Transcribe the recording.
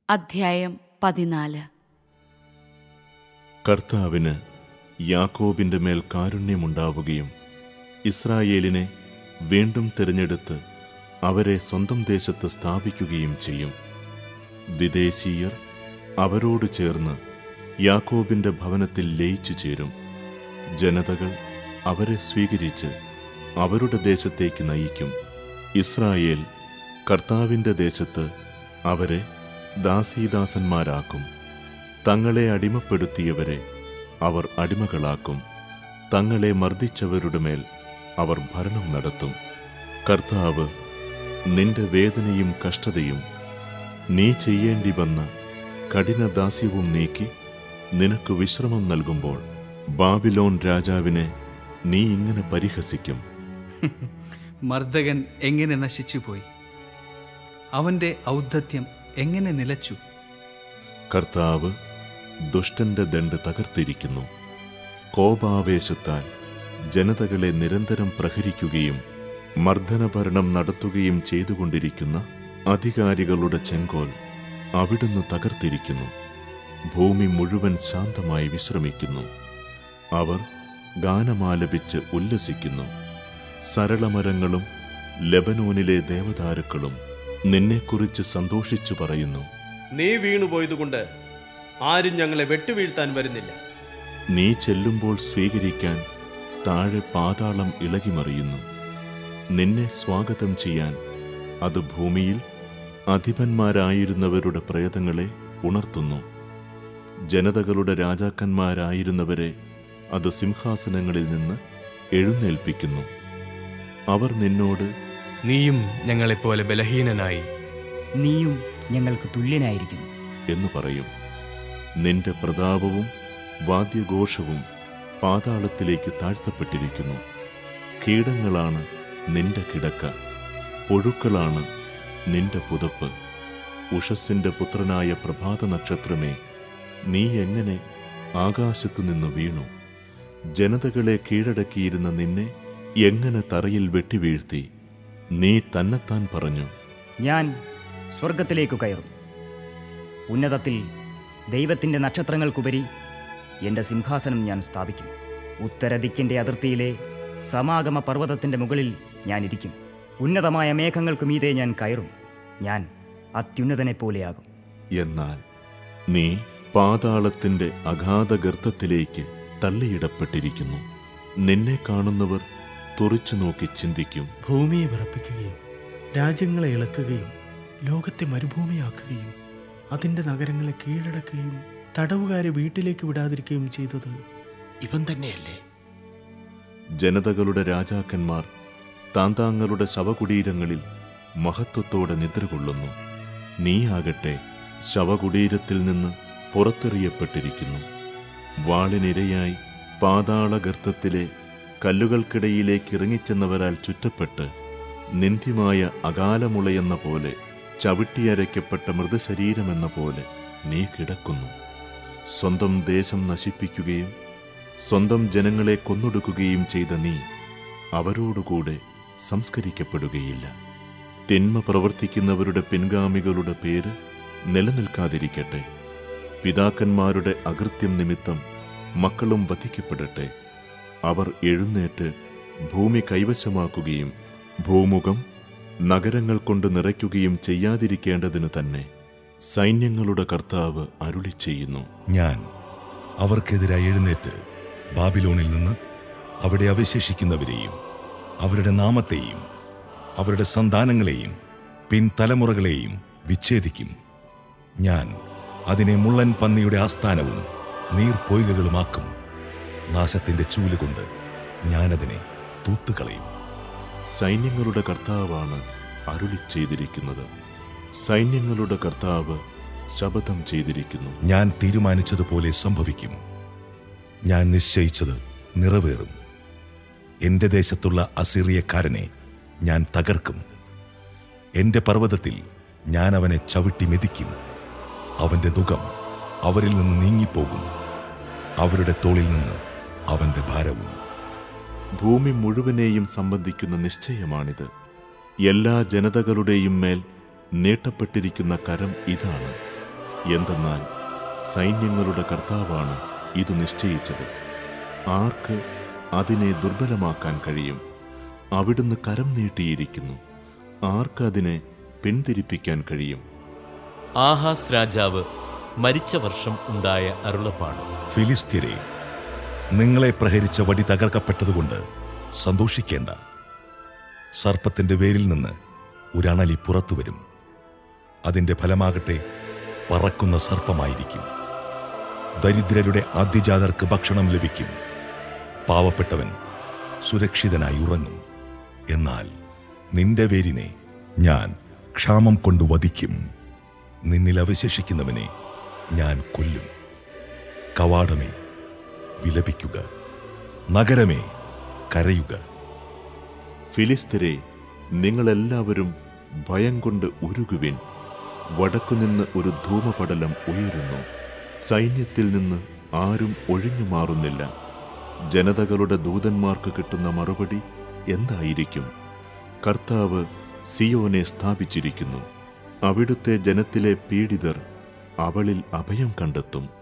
അധ്യായം പതിനാല് കർത്താവിന് യാക്കോബിന്റെ മേൽ കാരുണ്യമുണ്ടാവുകയും ഇസ്രായേലിനെ വീണ്ടും തിരഞ്ഞെടുത്ത് അവരെ സ്വന്തം ദേശത്ത് സ്ഥാപിക്കുകയും ചെയ്യും വിദേശീയർ അവരോട് ചേർന്ന് യാക്കോബിന്റെ ഭവനത്തിൽ ലയിച്ചു ചേരും ജനതകൾ അവരെ സ്വീകരിച്ച് അവരുടെ ദേശത്തേക്ക് നയിക്കും ഇസ്രായേൽ കർത്താവിന്റെ ദേശത്ത് അവരെ ദാസീദാസന്മാരാക്കും തങ്ങളെ അടിമപ്പെടുത്തിയവരെ അവർ അടിമകളാക്കും തങ്ങളെ മർദ്ദിച്ചവരുടെ മേൽ അവർ ഭരണം നടത്തും കർത്താവ് നിന്റെ വേദനയും കഷ്ടതയും നീ ചെയ്യേണ്ടി വന്ന കഠിനദാസ്യവും നീക്കി നിനക്ക് വിശ്രമം നൽകുമ്പോൾ ബാബിലോൺ രാജാവിനെ നീ ഇങ്ങനെ പരിഹസിക്കും മർദ്ദകൻ എങ്ങനെ നശിച്ചുപോയി അവന്റെ ഔദ്ധത്യം എങ്ങനെ നിലച്ചു കർത്താവ് ദുഷ്ടന്റെ ദണ്ട് തകർത്തിരിക്കുന്നു കോപാവേശത്താൽ ജനതകളെ നിരന്തരം പ്രഹരിക്കുകയും മർദ്ദനഭരണം നടത്തുകയും ചെയ്തുകൊണ്ടിരിക്കുന്ന അധികാരികളുടെ ചെങ്കോൽ അവിടുന്ന് തകർത്തിരിക്കുന്നു ഭൂമി മുഴുവൻ ശാന്തമായി വിശ്രമിക്കുന്നു അവർ ഗാനമാലപിച്ച് ഉല്ലസിക്കുന്നു സരളമരങ്ങളും ലെബനോനിലെ ദേവദാരുക്കളും നിന്നെക്കുറിച്ച് സന്തോഷിച്ചു പറയുന്നു നീ വീണുപോയതുകൊണ്ട് ആരും ഞങ്ങളെ വെട്ടുവീഴ്ത്താൻ വരുന്നില്ല നീ ചെല്ലുമ്പോൾ സ്വീകരിക്കാൻ താഴെ പാതാളം ഇളകിമറിയുന്നു നിന്നെ സ്വാഗതം ചെയ്യാൻ അത് ഭൂമിയിൽ അധിപന്മാരായിരുന്നവരുടെ പ്രേതങ്ങളെ ഉണർത്തുന്നു ജനതകളുടെ രാജാക്കന്മാരായിരുന്നവരെ അത് സിംഹാസനങ്ങളിൽ നിന്ന് എഴുന്നേൽപ്പിക്കുന്നു അവർ നിന്നോട് നീയും ഞങ്ങളെപ്പോലെ ബലഹീനനായി നീയും ഞങ്ങൾക്ക് തുല്യനായിരിക്കുന്നു എന്ന് പറയും നിന്റെ പ്രതാപവും വാദ്യഘോഷവും പാതാളത്തിലേക്ക് താഴ്ത്തപ്പെട്ടിരിക്കുന്നു കീടങ്ങളാണ് നിന്റെ കിടക്ക പുഴുക്കളാണ് നിന്റെ പുതപ്പ് ഉഷസ്സിന്റെ പുത്രനായ പ്രഭാത നക്ഷത്രമേ നീ എങ്ങനെ ആകാശത്തു നിന്ന് വീണു ജനതകളെ കീഴടക്കിയിരുന്ന നിന്നെ എങ്ങനെ തറയിൽ വെട്ടിവീഴ്ത്തി നീ തന്നെത്താൻ പറഞ്ഞു ഞാൻ സ്വർഗത്തിലേക്ക് കയറും ഉന്നതത്തിൽ ദൈവത്തിൻ്റെ നക്ഷത്രങ്ങൾക്കുപരി എൻ്റെ സിംഹാസനം ഞാൻ സ്ഥാപിക്കും ഉത്തരദിക്കിൻ്റെ അതിർത്തിയിലെ സമാഗമ പർവ്വതത്തിൻ്റെ മുകളിൽ ഞാൻ ഇരിക്കും ഉന്നതമായ മേഘങ്ങൾക്ക് മീതെ ഞാൻ കയറും ഞാൻ അത്യുന്നതനെ പോലെയാകും എന്നാൽ നീ പാതാളത്തിന്റെ അഗാധ ഗർത്തത്തിലേക്ക് തള്ളിയിടപ്പെട്ടിരിക്കുന്നു നിന്നെ കാണുന്നവർ തുറിച്ചു നോക്കി ചിന്തിക്കും ഭൂമിയെ വിറപ്പിക്കുകയും രാജ്യങ്ങളെ ഇളക്കുകയും ലോകത്തെ മരുഭൂമിയാക്കുകയും അതിൻ്റെ നഗരങ്ങളെ കീഴടക്കുകയും തടവുകാരെ വീട്ടിലേക്ക് വിടാതിരിക്കുകയും ചെയ്തത് ഇവൻ തന്നെയല്ലേ ജനതകളുടെ രാജാക്കന്മാർ താന്താങ്ങളുടെ ശവകുടീരങ്ങളിൽ മഹത്വത്തോടെ നിദ്രകൊള്ളുന്നു നീയാകട്ടെ ശവകുടീരത്തിൽ നിന്ന് പുറത്തെറിയപ്പെട്ടിരിക്കുന്നു വാളിനിരയായി പാതാളഗർത്തത്തിലെ കല്ലുകൾക്കിടയിലേക്ക് ഇറങ്ങിച്ചെന്നവരാൽ ചുറ്റപ്പെട്ട് നിന്ദ്യമായ അകാലമുളയെന്ന പോലെ ചവിട്ടിയരയ്ക്കപ്പെട്ട മൃതശരീരമെന്ന പോലെ നീ കിടക്കുന്നു സ്വന്തം ദേശം നശിപ്പിക്കുകയും സ്വന്തം ജനങ്ങളെ കൊന്നൊടുക്കുകയും ചെയ്ത നീ അവരോടുകൂടെ സംസ്കരിക്കപ്പെടുകയില്ല തിന്മ പ്രവർത്തിക്കുന്നവരുടെ പിൻഗാമികളുടെ പേര് നിലനിൽക്കാതിരിക്കട്ടെ പിതാക്കന്മാരുടെ അകൃത്യം നിമിത്തം മക്കളും വധിക്കപ്പെടട്ടെ അവർ എഴുന്നേറ്റ് ഭൂമി കൈവശമാക്കുകയും ഭൂമുഖം നഗരങ്ങൾ കൊണ്ട് നിറയ്ക്കുകയും ചെയ്യാതിരിക്കേണ്ടതിന് തന്നെ സൈന്യങ്ങളുടെ കർത്താവ് അരുളി ചെയ്യുന്നു ഞാൻ അവർക്കെതിരായി എഴുന്നേറ്റ് ബാബിലോണിൽ നിന്ന് അവിടെ അവശേഷിക്കുന്നവരെയും അവരുടെ നാമത്തെയും അവരുടെ സന്താനങ്ങളെയും പിൻതലമുറകളെയും വിച്ഛേദിക്കും ഞാൻ അതിനെ മുള്ളൻ പന്നിയുടെ ആസ്ഥാനവും നീർപ്പൊയ്കകളുമാക്കും നാശത്തിന്റെ ചൂലുകൊണ്ട് ഞാനതിനെ തൂത്തുകളയും സൈന്യങ്ങളുടെ കർത്താവാണ് അരുളി ചെയ്തിരിക്കുന്നത് സൈന്യങ്ങളുടെ കർത്താവ് ശപഥം ചെയ്തിരിക്കുന്നു ഞാൻ തീരുമാനിച്ചതുപോലെ സംഭവിക്കും ഞാൻ നിശ്ചയിച്ചത് നിറവേറും എന്റെ ദേശത്തുള്ള അസിറിയക്കാരനെ ഞാൻ തകർക്കും എന്റെ പർവ്വതത്തിൽ ഞാൻ അവനെ ചവിട്ടി മെതിക്കും അവന്റെ മുഖം അവരിൽ നിന്ന് നീങ്ങിപ്പോകും അവരുടെ തോളിൽ നിന്ന് അവന്റെ ഭാരവും ഭൂമി മുഴുവനെയും സംബന്ധിക്കുന്ന നിശ്ചയമാണിത് എല്ലാ ജനതകളുടെയും മേൽ നീട്ടപ്പെട്ടിരിക്കുന്ന കരം ഇതാണ് എന്തെന്നാൽ സൈന്യങ്ങളുടെ കർത്താവാണ് ഇത് നിശ്ചയിച്ചത് ആർക്ക് അതിനെ ദുർബലമാക്കാൻ കഴിയും അവിടുന്ന് കരം നീട്ടിയിരിക്കുന്നു ആർക്ക് അതിനെ പിന്തിരിപ്പിക്കാൻ കഴിയും ആഹാസ് രാജാവ് മരിച്ച വർഷം ഉണ്ടായ അരുളപ്പാട് ഫിലിസ്തീരെ നിങ്ങളെ പ്രഹരിച്ച വടി തകർക്കപ്പെട്ടതുകൊണ്ട് സന്തോഷിക്കേണ്ട സർപ്പത്തിന്റെ വേരിൽ നിന്ന് ഒരണലി പുറത്തു വരും അതിന്റെ ഫലമാകട്ടെ പറക്കുന്ന സർപ്പമായിരിക്കും ദരിദ്രരുടെ ആദ്യജാതർക്ക് ഭക്ഷണം ലഭിക്കും പാവപ്പെട്ടവൻ സുരക്ഷിതനായി ഉറങ്ങും എന്നാൽ നിന്റെ വേരിനെ ഞാൻ ക്ഷാമം കൊണ്ട് വധിക്കും നിന്നിൽ അവശേഷിക്കുന്നവനെ ഞാൻ കൊല്ലും കവാടമേ വിലപിക്കുക നഗരമേ കരയുക ഫിലിസ്തരെ നിങ്ങളെല്ലാവരും ഭയം കൊണ്ട് ഉരുകുവിൻ വടക്കുനിന്ന് ഒരു ധൂമപടലം ഉയരുന്നു സൈന്യത്തിൽ നിന്ന് ആരും ഒഴിഞ്ഞു മാറുന്നില്ല ജനതകളുടെ ദൂതന്മാർക്ക് കിട്ടുന്ന മറുപടി എന്തായിരിക്കും കർത്താവ് സിയോനെ സ്ഥാപിച്ചിരിക്കുന്നു അവിടുത്തെ ജനത്തിലെ പീഡിതർ അവളിൽ അഭയം കണ്ടെത്തും